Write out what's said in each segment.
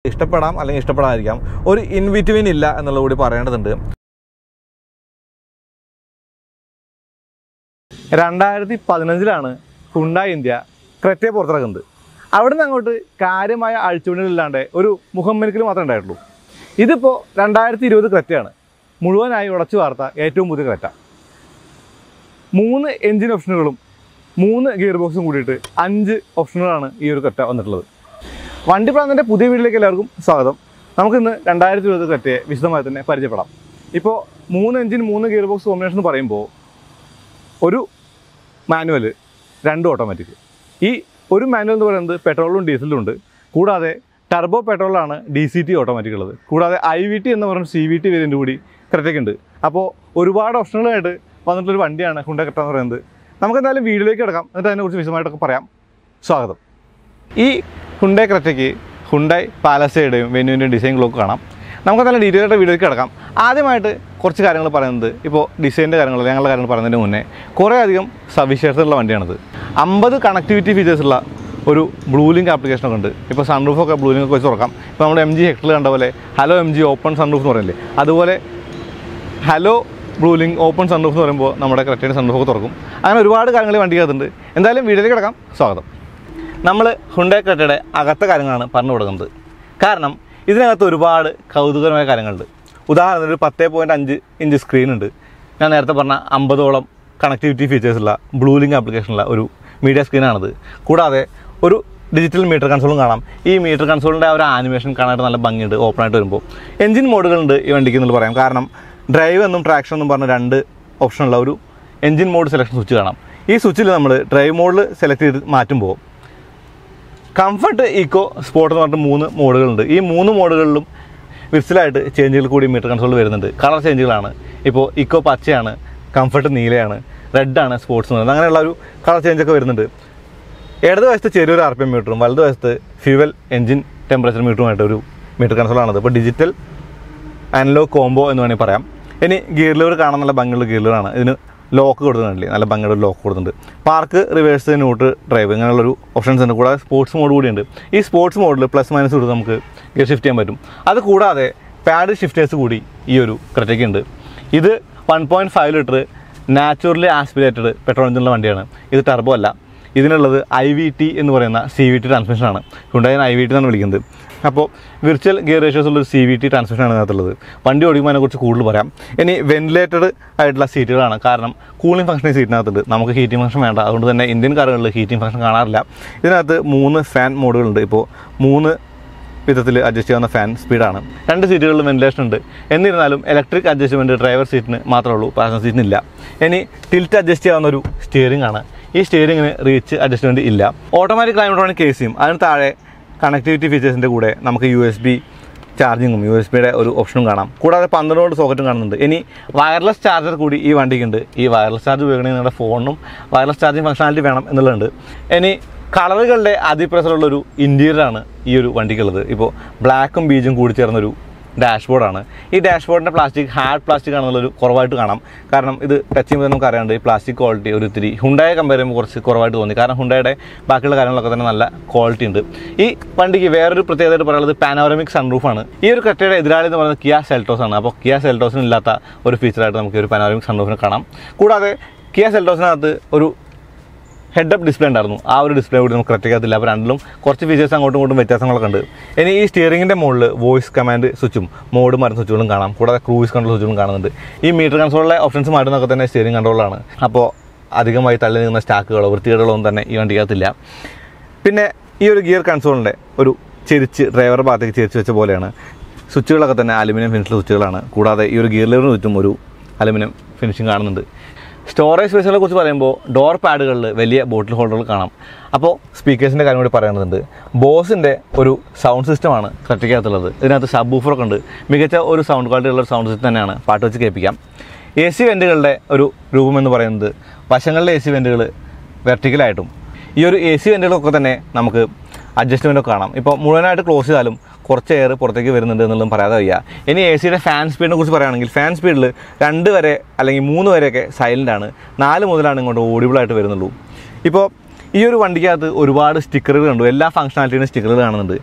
ഇഷ്ടപ്പെടാം അല്ലെങ്കിൽ ഇഷ്ടപ്പെടാതിരിക്കാം ഒരു ഇൻവിറ്റ്വിൻ ഇല്ല എന്നുള്ളത് കൂടി പറയേണ്ടതുണ്ട് രണ്ടായിരത്തി പതിനഞ്ചിലാണ് ഹുണ്ടായി ഇന്ത്യ ക്രെറ്റയെ പുറത്തിറക്കുന്നത് അവിടെ നിന്ന് അങ്ങോട്ട് കാര്യമായ അഴിച്ചുവിടലില്ലാണ്ട് ഒരു മുഖമ്മനിക്കൽ മാത്രമേ ഉണ്ടായിട്ടുള്ളൂ ഇതിപ്പോൾ രണ്ടായിരത്തി ഇരുപത് ക്രെറ്റയാണ് മുഴുവനായി ഉടച്ചു വാർത്ത ഏറ്റവും പുതിയ ക്രെറ്റ മൂന്ന് എൻജിൻ ഓപ്ഷനുകളും മൂന്ന് ഗിയർ ബോക്സും കൂടിയിട്ട് അഞ്ച് ഓപ്ഷനുകളാണ് ഈ ഒരു ക്രെറ്റ വന്നിട്ടുള്ളത് വണ്ടി പ്രാന്തൻ്റെ പുതിയ വീട്ടിലേക്ക് എല്ലാവർക്കും സ്വാഗതം നമുക്കിന്ന് രണ്ടായിരത്തി ഇരുപത് ക്രെറ്റയെ വിശദമായി തന്നെ പരിചയപ്പെടാം ഇപ്പോൾ മൂന്ന് എൻജിൻ മൂന്ന് ഗിയർ ബോക്സ് കോമ്പിനേഷൻ എന്ന് പറയുമ്പോൾ ഒരു മാനുവൽ രണ്ട് ഓട്ടോമാറ്റിക് ഈ ഒരു മാനുവൽ എന്ന് പറയുന്നത് പെട്രോളും ഡീസലും ഉണ്ട് കൂടാതെ ടർബോ പെട്രോളാണ് ഡി സി ടി ഓട്ടോമാറ്റിക് ഉള്ളത് കൂടാതെ ഐ വി ടി എന്ന് പറയുന്ന സി വി ടി വേരിയൻ്റ് കൂടി ക്രെറ്റയ്ക്ക് ഉണ്ട് അപ്പോൾ ഒരുപാട് ഓപ്ഷനുകളായിട്ട് വന്നിട്ടുള്ളൊരു വണ്ടിയാണ് ഹുണ്ട ക്രെറ്റ എന്ന് പറയുന്നത് നമുക്ക് എന്തായാലും വീഡിയോയിലേക്ക് കിടക്കാം എന്നിട്ട് അതിനെക്കുറിച്ച് വിശദമായിട്ടൊക്കെ പറയാം സ്വാഗതം ഈ ഹുണ്ടായി ക്രെറ്റയ്ക്ക് ഹുണ്ടായി പാലസയുടെയും വെന്യൂവിൻ്റെയും ഡിസൈൻ ഗ്ലോക്ക് കാണാം നമുക്ക് നല്ല ഡീറ്റെയിൽ ആയിട്ട് വീഡിയോയ്ക്ക് കിടക്കാം ആദ്യമായിട്ട് കുറച്ച് കാര്യങ്ങൾ പറയുന്നത് ഇപ്പോൾ ഡിസൈൻ്റെ കാര്യങ്ങൾ ഞങ്ങളുടെ കാര്യങ്ങൾ പറയുന്നതിന് മുന്നേ കുറേ അധികം സവിശേഷതയുള്ള വണ്ടിയാണിത് അമ്പത് കണക്ടിവിറ്റി ഫീച്ചേഴ്സുള്ള ഒരു ബ്ലൂ ലിങ്ക് ആപ്ലിക്കേഷനൊക്കെ ഉണ്ട് ഇപ്പോൾ സൺറൂഫൊക്കെ ബ്ലൂ ലിങ്ക് ഒക്കെ വെച്ച് തുറക്കാം ഇപ്പോൾ നമ്മുടെ എം ജി ഹെക്ടറിൽ കണ്ട പോലെ hello M G open sunroof എന്ന് പറയില്ലേ അതുപോലെ hello blue link open sunroof എന്ന് പറയുമ്പോൾ നമ്മുടെ കറക്റ്റായിട്ട് സൺറൂഫൊക്കെ തുറക്കും അങ്ങനെ ഒരുപാട് കാര്യങ്ങൾ ഈ വണ്ടിക്കകത്തുണ്ട് എന്തായാലും വീഡിയോയിലേക്ക് കിടക്കാം സ്വാഗതം നമ്മൾ ഹുണ്ടായി ക്രെറ്റയുടെ അകത്തെ കാര്യങ്ങളാണ് പറഞ്ഞു കൊടുക്കുന്നത് കാരണം ഇതിനകത്ത് ഒരുപാട് കൗതുകരമായ കാര്യങ്ങളുണ്ട് ഉദാഹരണത്തിന് ഒരു പത്തേ പോയിൻറ്റ് അഞ്ച് ഇഞ്ച് സ്ക്രീൻ ഉണ്ട് ഞാൻ നേരത്തെ പറഞ്ഞ അമ്പതോളം കണക്ടിവിറ്റി ഫീച്ചേഴ്സുള്ള ബ്ലൂ ലിങ്ക് ആപ്ലിക്കേഷനുള്ള ഒരു മീഡിയ സ്ക്രീനാണിത് കൂടാതെ ഒരു ഡിജിറ്റൽ മീറ്റർ കൺസോളും കാണാം ഈ മീറ്റർ കൺസോളിൻ്റെ ആ ഒരു ആനിമേഷൻ കാണാനായിട്ട് നല്ല ഭംഗിയുണ്ട് ഓപ്പണായിട്ട് വരുമ്പോൾ എഞ്ചിൻ മോഡുകളുണ്ട് ഈ വണ്ടിക്ക് എന്നുള്ളത് പറയാം കാരണം ഡ്രൈവ് എന്നും ട്രാക്ഷൻ എന്നും പറഞ്ഞ രണ്ട് ഓപ്ഷനുള്ള ഒരു എഞ്ചിൻ മോഡ് സെലക്ഷൻ സ്വിച്ച് കാണാം ഈ സ്വിച്ചിൽ നമ്മൾ ഡ്രൈവ് മോഡിൽ സെലക്ട് ചെയ്ത് മാറ്റുമ്പോൾ കംഫർട്ട് ഈക്കോ സ്പോർട്ട് എന്ന് പറഞ്ഞിട്ട് മൂന്ന് മോഡുകളുണ്ട് ഈ മൂന്ന് മോഡുകളിലും വിർച്വലായിട്ട് ചേഞ്ചുകൾ കൂടി മീറ്റർ കൺസോൾ വരുന്നുണ്ട് കളർ ചേഞ്ചുകളാണ് ഇപ്പോൾ ഇക്കോ പച്ചയാണ് കംഫർട്ട് നീലയാണ് റെഡാണ് സ്പോർട്സ് എന്ന് പറയുന്നത് അങ്ങനെയുള്ള ഒരു കളർ ചേഞ്ചൊക്കെ വരുന്നുണ്ട് ഇടത് വശത്ത് ചെറിയൊരു ആർ പി എം മീറ്ററും വലത് വശത്ത് ഫ്യൂവൽ എഞ്ചിൻ ടെമ്പറേച്ചർ മീറ്ററുമായിട്ട് ഒരു മീറ്റർ കൺസോളാണത് ഇപ്പോൾ ഡിജിറ്റൽ അനലോ കോംബോ എന്ന് വേണമെങ്കിൽ പറയാം ഇനി ഗിയർ ലിവർ കാണാൻ നല്ല ഭംഗിയുള്ള ഗിയർ ലിവറാണ് ഇതിന് ലോക്ക് കൊടുക്കുന്നുണ്ട് നല്ല ഭംഗിയുടെ ഒരു ലോക്ക് കൊടുക്കുന്നുണ്ട് പാർക്ക് റിവേഴ്സ് ന്യൂട്ട് ഡ്രൈവ് ഇങ്ങനെയുള്ളൊരു ഓപ്ഷൻസ് ഉണ്ട് കൂടാതെ സ്പോർട്സ് മോഡ് കൂടിയുണ്ട് ഈ സ്പോർട്സ് മോഡിൽ പ്ലസ് മൈനസ് കൊടുത്ത് നമുക്ക് ഗിയർ ഷിഫ്റ്റ് ചെയ്യാൻ പറ്റും അത് കൂടാതെ പാഡ് ഷിഫ്റ്റേഴ്സ് കൂടി ഈ ഒരു ക്രെറ്റയ്ക്ക് ഉണ്ട് ഇത് one point five litre naturally aspirated petrol എഞ്ചിനുള്ള വണ്ടിയാണ് ഇത് ടർബോ അല്ല ഇതിനുള്ളത് ഐ വി ടി എന്ന് പറയുന്ന സി വി ടി ട്രാൻസ്മിഷനാണ് ഹുണ്ടായി ഐ വി ടി എന്നാണ് വിളിക്കുന്നത് അപ്പോൾ വിർച്വൽ ഗിയർ റേഷ്യോസ് ഉള്ള സി വി ടി ട്രാൻസ്മിഷനാണ് ഇതിനകത്തുള്ളത് വണ്ടി ഓടിക്കുമ്പോൾ അതിനെക്കുറിച്ച് കൂടുതൽ പറയാം ഇനി വെന്റിലേറ്റഡ് ആയിട്ടുള്ള സീറ്റുകളാണ് കാരണം കൂളിംഗ് ഫംഗ്ഷൻ ഈ സീറ്റിനകത്തുണ്ട് നമുക്ക് ഹീറ്റിംഗ് ഫംഗ്ഷൻ വേണ്ട അതുകൊണ്ട് തന്നെ ഇന്ത്യൻ കാറുകളിൽ ഹീറ്റിംഗ് ഫംഗ്ഷൻ കാണാറില്ല ഇതിനകത്ത് മൂന്ന് ഫാൻ മോഡുകളുണ്ട് ഇപ്പോൾ മൂന്ന് വിധത്തിൽ അഡ്ജസ്റ്റ് ചെയ്യാവുന്ന ഫാൻ സ്പീഡാണ് രണ്ട് സീറ്റുകളിലും വെന്റിലേഷൻ ഉണ്ട് എന്നിരുന്നാലും ഇലക്ട്രിക് അഡ്ജസ്റ്റ്മെൻറ്റ് ഡ്രൈവർ സീറ്റിന് മാത്രമേ ഉള്ളൂ പാസഞ്ചർ സീറ്റിന് ഇല്ല ഇനി ടിൽറ്റ് അഡ്ജസ്റ്റ് ചെയ്യാവുന്ന ഒരു സ്റ്റിയറിംഗ് ആണ് ഈ സ്റ്റിയറിംഗിന് റീച്ച് അഡ്ജസ്റ്റ്മെൻറ്റ് ഇല്ല ഓട്ടോമാറ്റിക് ക്ലൈമറ്റ് കേസിയും അതിന് താഴെ കണക്ടിവിറ്റി ഫീച്ചേഴ്സിൻ്റെ കൂടെ നമുക്ക് യു എസ് ബി ചാർജിങ്ങും യു എസ് ബിയുടെ ഒരു ഓപ്ഷനും കാണാം കൂടാതെ പന്ത്രണ്ട് വോൾട്ട് സോക്കറ്റും കാണുന്നുണ്ട് ഇനി വയർലെസ് ചാർജർ കൂടി ഈ വണ്ടിക്കുണ്ട് ഈ വയർലെസ് ചാർജ് ഉപയോഗിക്കണമെങ്കിൽ നിങ്ങളുടെ ഫോണിനും വയർലെസ് ചാർജിങ് ഫംഗ്ഷനാലിറ്റി വേണം എന്നുള്ളതുണ്ട് ഇനി കളറുകളുടെ അതിപ്രസരമുള്ളൊരു ഇൻറ്റീരിയറാണ് ഈ ഒരു വണ്ടിക്കുള്ളത് ഇപ്പോൾ ബ്ലാക്കും ബീജും കൂടി ചേർന്നൊരു ഡാഷ്ബോർഡാണ് ഈ ഡാഷ്ബോർഡിൻ്റെ പ്ലാസ്റ്റിക് ഹാർഡ് പ്ലാസ്റ്റിക് ആണെന്നുള്ളൊരു കുറവായിട്ട് കാണാം കാരണം ഇത് ടച്ച് ചെയ്യുമ്പോൾ തന്നെ നമുക്ക് അറിയാണ്ട് ഈ പ്ലാസ്റ്റിക് ക്വാളിറ്റി ഒരു ഇത്തിരി ഹുണ്ടായെ കമ്പയർ ചെയ്യുമ്പോൾ കുറച്ച് കുറവായിട്ട് തോന്നി കാരണം ഹുണ്ടായുടെ ബാക്കിയുള്ള കാര്യങ്ങളൊക്കെ തന്നെ നല്ല ക്വാളിറ്റി ഉണ്ട് ഈ വണ്ടിക്ക് വേറൊരു പ്രത്യേകതയായിട്ട് പറയുന്നത് പാനോറമിക് സൺറൂഫാണ് ഈ ഒരു കട്ടയുടെ എതിരാളി എന്ന് പറയുന്നത് കിയ സെൽട്ടോസ് ആണ് അപ്പോൾ കിയ സെൽട്ടോസിന് ഇല്ലാത്ത ഒരു ഫീച്ചറായിട്ട് നമുക്ക് ഈ ഒരു പാനോറമിക് സൺറൂഫിനെ കാണാം കൂടാതെ കിയ സെൽട്ടോസിനകത്ത് ഒരു ഹെഡ് അപ്പ് ഡിസ്പ്ലേ ഉണ്ടായിരുന്നു ആ ഒരു ഡിസ്പ്ലേ കൂടി നമുക്ക് കറക്റ്റ് അപ്പോൾ രണ്ടിലും കുറച്ച് ഫീച്ചേഴ്സ് അങ്ങോട്ടും ഇങ്ങോട്ടും വ്യത്യാസങ്ങളൊക്കെ ഉണ്ട് ഇനി ഈ സ്റ്റിയറിംഗിൻ്റെ മുകളിൽ വോയിസ് കമാൻഡ് സ്വിച്ചും മോഡ് മാറുന്ന സ്വിച്ചുകളും കാണാം കൂടാതെ ക്രൂയിസ് കൺട്രോൾ സ്വിച്ചുകളും കാണുന്നുണ്ട് ഈ മീറ്റർ കൺട്രോളിലെ ഓപ്ഷൻസ് മാറ്റുന്നതൊക്കെ തന്നെ സ്റ്റിയറിംഗ് കൺട്രോളാണ് അപ്പോൾ അധികമായി തള്ളി നിൽക്കുന്ന സ്റ്റാക്കുകളോ വൃത്തികേടുകളോ ഒന്നും തന്നെ ഈ വണ്ടിക്കകത്തില്ല പിന്നെ ഈ ഒരു ഗിയർ കൺസോളിൻ്റെ ഒരു ചെരിച്ച് ഡ്രൈവറുടെ ഭാഗത്തേക്ക് ചെരിച്ച് വെച്ച പോലെയാണ് സ്വിച്ചുകളൊക്കെ തന്നെ അലുമിനിയം ഫിനിഷിൽ സ്വിച്ചുകളാണ് കൂടാതെ ഈ ഒരു ഗിയർ ലിവറിന് ചുറ്റും ഒരു അലുമിനിയം ഫിനിഷിങ് കാണുന്നുണ്ട് സ്റ്റോറേജ് സ്പേസുകളെ കുറിച്ച് പറയുമ്പോൾ ഡോർ പാഡുകളിൽ വലിയ ബോട്ടിൽ ഹോൾഡറുകൾ കാണാം അപ്പോൾ സ്പീക്കേഴ്സിൻ്റെ കാര്യം കൂടി പറയുന്നുണ്ട് ബോസിൻ്റെ ഒരു സൗണ്ട് സിസ്റ്റമാണ് ക്രെറ്റയ്ക്കകത്തുള്ളത് ഇതിനകത്ത് സബ് ബൂഫറൊക്കെ ഉണ്ട് മികച്ച ഒരു സൗണ്ട് ക്വാളിറ്റി ഉള്ള ഒരു സൗണ്ട് സിസ്റ്റം തന്നെയാണ് പാട്ട് വെച്ച് കേൾപ്പിക്കാം എ സി വെൻറ്റുകളുടെ ഒരു രൂപം എന്ന് പറയുന്നത് വശങ്ങളിലെ എ സി വെൻറ്റുകൾ വെർട്ടിക്കലായിട്ടും ഈ ഒരു എ സി വെൻറ്റുകളൊക്കെ തന്നെ നമുക്ക് അഡ്ജസ്റ്റ്മെൻ്റ് ഒക്കെ കാണാം ഇപ്പോൾ മുഴുവനായിട്ട് ക്ലോസ് ചെയ്താലും കുറച്ച് എയർ പുറത്തേക്ക് വരുന്നുണ്ട് എന്നുള്ളതും പറയാതെ വയ്യ ഇനി എ സിയുടെ ഫാൻ സ്പീഡിനെ കുറിച്ച് പറയുകയാണെങ്കിൽ ഫാൻ സ്പീഡിൽ രണ്ട് വരെ അല്ലെങ്കിൽ മൂന്ന് വരെയൊക്കെ സൈലൻ്റ് ആണ് നാല് മുതലാണ് ഇങ്ങോട്ട് ഓഡിബിളായിട്ട് വരുന്നുള്ളൂ ഇപ്പോൾ ഈ ഒരു വണ്ടിക്കകത്ത് ഒരുപാട് സ്റ്റിക്കറുകൾ കണ്ടു എല്ലാ ഫംഗ്ഷനാലിറ്റിയുടെ സ്റ്റിക്കറുകൾ കാണുന്നുണ്ട്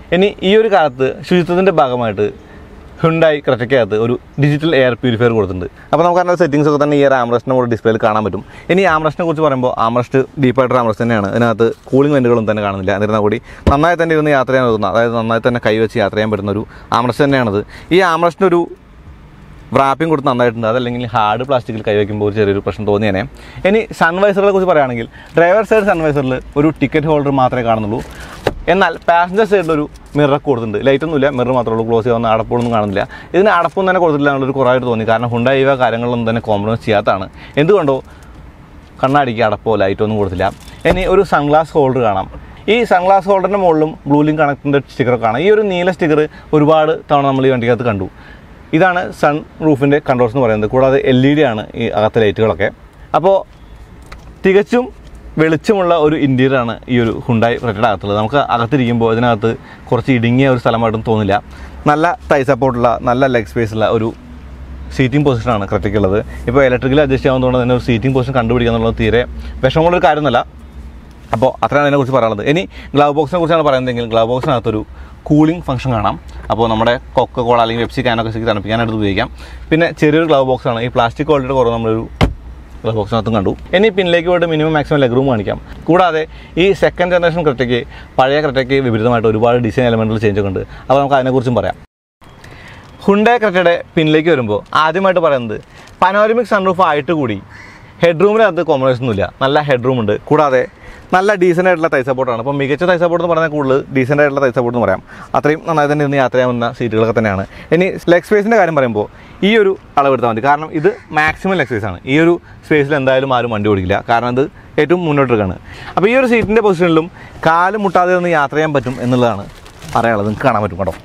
ഇനി ഈ ഒരു കാലത്ത് ശുചിത്വത്തിൻ്റെ ഭാഗമായിട്ട് ഹുണ്ടായി ക്രെറ്റയ്ക്കകത്ത് ഒരു ഡിജിറ്റൽ എയർ പ്യൂരിഫയർ കൊടുത്തിട്ടുണ്ട് അപ്പോൾ നമുക്ക് അതിൻ്റെ സെറ്റിംഗ്സ് ഒക്കെ തന്നെ ഈ ഒരു ആംറസ്റ്റിനെ കൂടെ ഡിസ്പ്ലേയിൽ കാണാൻ പറ്റും ഇനി ആംറസ്റ്റിനെ കുറിച്ച് പറയുമ്പോൾ ആംറസ്റ്റ് ഡീപ്പായിട്ട് ആംറസ്റ്റ് തന്നെയാണ് ഇതിനകത്ത് കൂളിംഗ് വെൻറ്റുകളൊന്നും തന്നെ കാണുന്നില്ല എന്നിരുന്നാൽ കൂടി നന്നായി തന്നെ ഇരുന്ന് യാത്ര ചെയ്യാൻ പറ്റുന്ന അതായത് നന്നായി തന്നെ കൈവച്ച് യാത്ര ചെയ്യാൻ പറ്റുന്ന ഒരു ആംറസ്റ്റ് തന്നെയാണത് ഈ ആംറസ്റ്റിന് ഒരു വ്രാപ്പിംഗ് കൊടുത്ത് നന്നായിട്ടുണ്ട് അതല്ലെങ്കിൽ ഹാർഡ് പ്ലാസ്റ്റിക്കിൽ കൈവയ്ക്കുമ്പോൾ ഒരു ചെറിയൊരു പ്രശ്നം തോന്നിയേനെ ഇനി സൺവൈസറുകളെ കുറിച്ച് പറയുകയാണെങ്കിൽ ഡ്രൈവർ സൈഡ് സൺവൈസറിൽ ഒരു ടിക്കറ്റ് ഹോൾഡർ മാത്രമേ കാണുന്നുള്ളൂ എന്നാൽ പാസഞ്ചർ സൈഡിൽ ഒരു മിറർ കൊടുത്തിട്ടുണ്ട് ലൈറ്റ് ഒന്നുമില്ല മിറർ മാത്രമേ ഉള്ളൂ ക്ലോസ് ചെയ്യാവുന്ന അടപ്പുകളൊന്നും കാണുന്നില്ല ഇതിന് അടപ്പൊന്നും തന്നെ കൊടുത്തില്ല എന്നുള്ളൊരു കുറവായിട്ട് തോന്നി കാരണം ഹുണ്ടായി ഇവ കാര്യങ്ങളൊന്നും തന്നെ കോംപ്രമൈസ് ചെയ്യാത്തതാണ് എന്തുകൊണ്ടോ കണ്ണാടിക്ക് അടപ്പോ ലൈറ്റോ ഒന്നും കൊടുത്തില്ല ഇനി ഒരു സൺഗ്ലാസ് ഹോൾഡർ കാണാം ഈ സൺഗ്ലാസ് ഹോൾഡറിൻ്റെ മുകളിലും ബ്ലൂ ലിങ്ക് കണക്റ്റിൻ്റെ സ്റ്റിക്കർ കാണാം ഈ ഒരു നീല സ്റ്റിക്കർ ഒരുപാട് തവണ നമ്മൾ ഈ വണ്ടിക്കകത്ത് കണ്ടു ഇതാണ് സൺ റൂഫിൻ്റെ കൺട്രോൾസ് എന്ന് പറയുന്നത് കൂടാതെ എൽ ഇ ഡി ആണ് ഈ അകത്തെ ലൈറ്റുകളൊക്കെ അപ്പോൾ തികച്ചും വെളിച്ചമുള്ള ഒരു ഇൻറ്റീരിയറാണ് ഈ ഒരു ഹുണ്ടായി ഫ്രറ്റഡ് അകത്തുള്ളത് നമുക്ക് അകത്തിരിക്കുമ്പോൾ ഇതിനകത്ത് കുറച്ച് ഇടുങ്ങിയ ഒരു സ്ഥലമായിട്ടും തോന്നില്ല നല്ല ടൈ സപ്പോർട്ടുള്ള നല്ല ലെഗ് സ്പേസ് ഉള്ള ഒരു സീറ്റിംഗ് പൊസിഷനാണ് ക്രിറ്റിക്കുള്ളത് ഇപ്പോൾ ഇലക്ട്രിക്കലി അഡ്ജസ്റ്റ് ആവുന്നതുകൊണ്ട് തന്നെ ഒരു സീറ്റിംഗ് പൊസിഷൻ കണ്ടുപിടിക്കുക എന്നുള്ളത് തീരെ വിഷമമുള്ളൊരു കാര്യമൊന്നുമല്ല അപ്പോൾ അത്രയാണ് അതിനെക്കുറിച്ച് പറയാനുള്ളത് ഇനി ഗ്ലൗ ബോക്സിനെ കുറിച്ചാണ് പറയുന്നതെങ്കിൽ ഗ്ലൗ ബോക്സിനകത്തൊരു കൂളിംഗ് ഫംഗ്ഷൻ കാണാം അപ്പോൾ നമ്മുടെ കൊക്ക കോള അല്ലെങ്കിൽ പെപ്സി കാനൊക്കെ ശരിക്കും തണുപ്പിക്കാനായിട്ട് ഉപയോഗിക്കാം പിന്നെ ചെറിയൊരു ഗ്ലൗ ബോക്സാണ് ഈ പ്ലാസ്റ്റിക് ക്വാളിറ്റിയുടെ കുറവ് നമ്മളൊരു ഗ്ലൗ ബോക്സിനകത്തും കണ്ടു ഇനി പിന്നിലേക്ക് പോയിട്ട് മിനിമം മാക്സിമം ലെഗ് റൂം കാണിക്കാം കൂടാതെ ഈ സെക്കൻഡ് ജനറേഷൻ ക്രിറ്റയ്ക്ക് പഴയ ക്രിറ്റയ്ക്ക് വിപരീതമായിട്ട് ഒരുപാട് ഡിസൈൻ എലമെൻറ്റുകൾ ചേഞ്ച് ഒക്കെ ഉണ്ട് അപ്പോൾ നമുക്ക് അതിനെക്കുറിച്ചും പറയാം ഹുണ്ടേ ക്രെറ്റയുടെ പിന്നിലേക്ക് വരുമ്പോൾ ആദ്യമായിട്ട് പറയുന്നത് പനോരമിക് സൺറൂഫ് ആയിട്ട് കൂടി ഹെഡ് റൂമിനകത്ത് കോമ്പിനേഷൻ ഒന്നുമില്ല നല്ല ഹെഡ് റൂം ഉണ്ട് കൂടാതെ നല്ല ഡീസൻ്റ് ആയിട്ടുള്ള തൈ സപ്പോർട്ടാണ് അപ്പോൾ മികച്ച തൈ സപ്പോർട്ട് എന്ന് പറഞ്ഞാൽ കൂടുതൽ ഡീസൻ്റ് ആയിട്ടുള്ള തൈ സപ്പോർട്ട് എന്ന് പറയാം അത്രയും നന്നായി തന്നെ ഇരുന്ന് യാത്ര ചെയ്യാവുന്ന സീറ്റുകളൊക്കെ തന്നെയാണ് ഇനി ലെഗ് സ്പേസിൻ്റെ കാര്യം പറയുമ്പോൾ ഈ ഒരു അളവെടുത്താൽ മതി കാരണം ഇത് മാക്സിമം ലെഗ് സ്പേസ് ആണ് ഈ ഒരു സ്പേസിൽ എന്തായാലും ആരും വണ്ടി ഓടിക്കില്ല കാരണം ഇത് ഏറ്റവും മുന്നോട്ടെടുക്കാണ് അപ്പോൾ ഈ ഒരു സീറ്റിൻ്റെ പൊസിഷനിലും കാല് മുട്ടാതെ ഒന്ന് യാത്ര ചെയ്യാൻ പറ്റും എന്നുള്ളതാണ് പറയാനുള്ളത് നിങ്ങൾക്ക് കാണാൻ പറ്റും കേട്ടോ